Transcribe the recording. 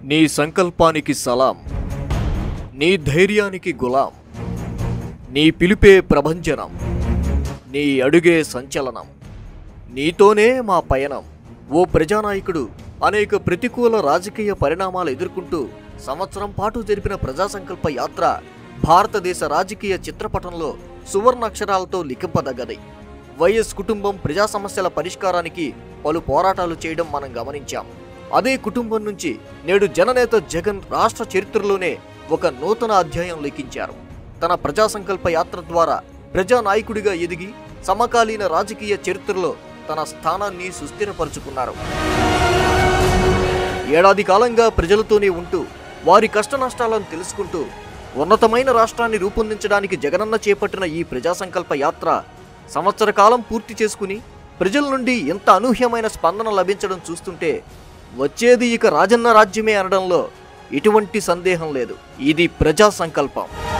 నీ సంకల్పానికి సలాం నీ ధైర్యానికి గులాం నీ పిలిపే ప్రభంజనం నీ అడుగే సంచలనం నీతోనే మా పయనం ఓ ప్రజానాయకుడు అనేక ప్రతికూల రాజకీయ పరిణామాలు ఎదుర్కొంటూ సంవత్సరం పాటు జరిపిన ప్రజా సంకల్ప యాత్ర భారతదేశ రాజకీయ చిత్రపటంలో సువర్ణ అక్షరాలతో లిఖింపదగ్గది వైఎస్ కుటుంబం ప్రజా సమస్యల పరిష్కారానికి పలు పోరాటాలు చేయడం మనం గమనించాం అదే కుటుంబం నుంచి నేడు జననేత జగన్ రాష్ట్ర చరిత్రలోనే ఒక నూతన అధ్యాయం లిఖించారు తన ప్రజా సంకల్ప యాత్ర ద్వారా ప్రజా నాయకుడిగా ఎదిగి సమకాలీన రాజకీయ చరిత్రలో తన స్థానాన్ని సుస్థిరపరుచుకున్నారు ఏడాది కాలంగా ప్రజలతోనే ఉంటూ వారి కష్ట నష్టాలను తెలుసుకుంటూ ఉన్నతమైన రాష్ట్రాన్ని రూపొందించడానికి జగనన్న చేపట్టిన ఈ ప్రజా సంకల్ప యాత్ర సంవత్సర కాలం పూర్తి చేసుకుని ప్రజల నుండి ఎంత అనూహ్యమైన స్పందన లభించడం చూస్తుంటే వచ్చేది ఇక రాజన్న రాజ్యమే అనడంలో ఎటువంటి సందేహం లేదు ఇది ప్రజా సంకల్పం